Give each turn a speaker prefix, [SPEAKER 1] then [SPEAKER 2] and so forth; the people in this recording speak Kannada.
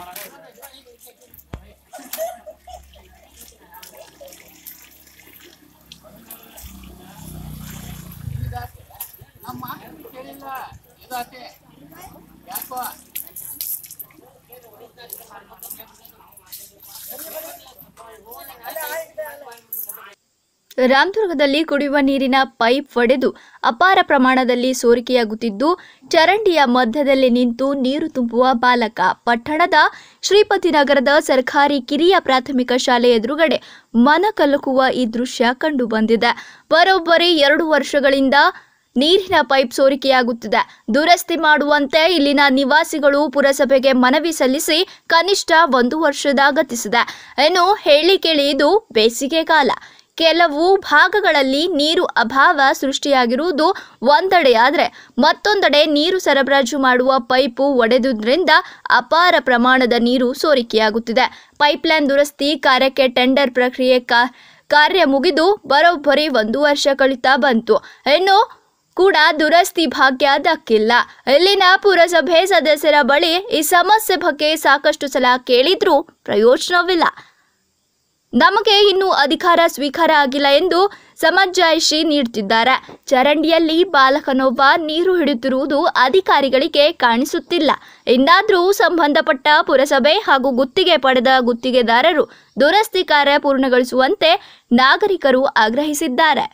[SPEAKER 1] ನಮ್ಮ ಕೇಳಿಲ್ಲ ಇದಾಕೆ ಯಾಕೋ
[SPEAKER 2] ರಾಮದುರ್ಗದಲ್ಲಿ ಕುಡಿಯುವ ನೀರಿನ ಪೈಪ್ ಒಡೆದು ಅಪಾರ ಪ್ರಮಾಣದಲ್ಲಿ ಸೋರಿಕೆಯಾಗುತ್ತಿದ್ದು ಚರಂಡಿಯ ಮಧ್ಯದಲ್ಲಿ ನಿಂತು ನೀರು ತುಂಬುವ ಬಾಲಕ ಪಟ್ಟಣದ ಶ್ರೀಪತಿ ನಗರದ ಸರ್ಕಾರಿ ಕಿರಿಯ ಪ್ರಾಥಮಿಕ ಶಾಲೆ ಎದುರುಗಡೆ ಮನ ಕಲಕುವ ಈ ದೃಶ್ಯ ಕಂಡುಬಂದಿದೆ ಬರೋಬ್ಬರಿ ಎರಡು ವರ್ಷಗಳಿಂದ ನೀರಿನ ಪೈಪ್ ಸೋರಿಕೆಯಾಗುತ್ತಿದೆ ದುರಸ್ತಿ ಮಾಡುವಂತೆ ಇಲ್ಲಿನ ನಿವಾಸಿಗಳು ಪುರಸಭೆಗೆ ಮನವಿ ಸಲ್ಲಿಸಿ ಕನಿಷ್ಠ ಒಂದು ವರ್ಷದಾಗತಿಸಿದೆ ಇನ್ನು ಹೇಳಿ ಕೇಳಿ ಇದು ಬೇಸಿಗೆ ಕಾಲ ಕೆಲವು ಭಾಗಗಳಲ್ಲಿ ನೀರು ಅಭಾವ ಸೃಷ್ಟಿಯಾಗಿರುವುದು ಒಂದೆಡೆಯಾದರೆ ಮತ್ತೊಂದೆಡೆ ನೀರು ಸರಬರಾಜು ಮಾಡುವ ಪೈಪು ಒಡೆದುದರಿಂದ ಅಪಾರ ಪ್ರಮಾಣದ ನೀರು ಸೋರಿಕೆಯಾಗುತ್ತಿದೆ ಪೈಪ್ಲೈನ್ ದುರಸ್ತಿ ಕಾರ್ಯಕ್ಕೆ ಟೆಂಡರ್ ಪ್ರಕ್ರಿಯೆ ಕಾ- ಕಾರ್ಯ ಮುಗಿದು ಬರೋಬ್ಬರಿ ಒಂದು ವರ್ಷ ಕಳೀತಾ ಬಂತು ಇನ್ನು ಕೂಡ ದುರಸ್ತಿ ಭಾಗ್ಯ ದಕ್ಕಿಲ್ಲ ಇಲ್ಲಿನ ಪುರಸಭೆ ಸದಸ್ಯರ ಬಳಿ ಈ ಸಮಸ್ಯೆ ಬಗ್ಗೆ ಸಾಕಷ್ಟು ಸಲ ಕೇಳಿದ್ರೂ ಪ್ರಯೋಜನವಿಲ್ಲ ನಮಗೆ ಇನ್ನೂ ಅಧಿಕಾರ ಸ್ವೀಕಾರ ಆಗಿಲ್ಲ ಎಂದು ಸಮಜಾಯಿಷಿ ನೀಡುತ್ತಿದ್ದಾರೆ ಚರಂಡಿಯಲ್ಲಿ ಬಾಲಕನೊಬ್ಬ ನೀರು ಹಿಡಿಯುತ್ತಿರುವುದು ಅಧಿಕಾರಿಗಳಿಗೆ ಕಾಣಿಸುತ್ತಿಲ್ಲ ಇನ್ನಾದರೂ ಸಂಬಂಧಪಟ್ಟ ಪುರಸಭೆ ಹಾಗೂ ಗುತ್ತಿಗೆ ಪಡೆದ ಗುತ್ತಿಗೆದಾರರು ದುರಸ್ತಿ ಕಾರ್ಯ ಪೂರ್ಣಗೊಳಿಸುವಂತೆ ನಾಗರಿಕರು ಆಗ್ರಹಿಸಿದ್ದಾರೆ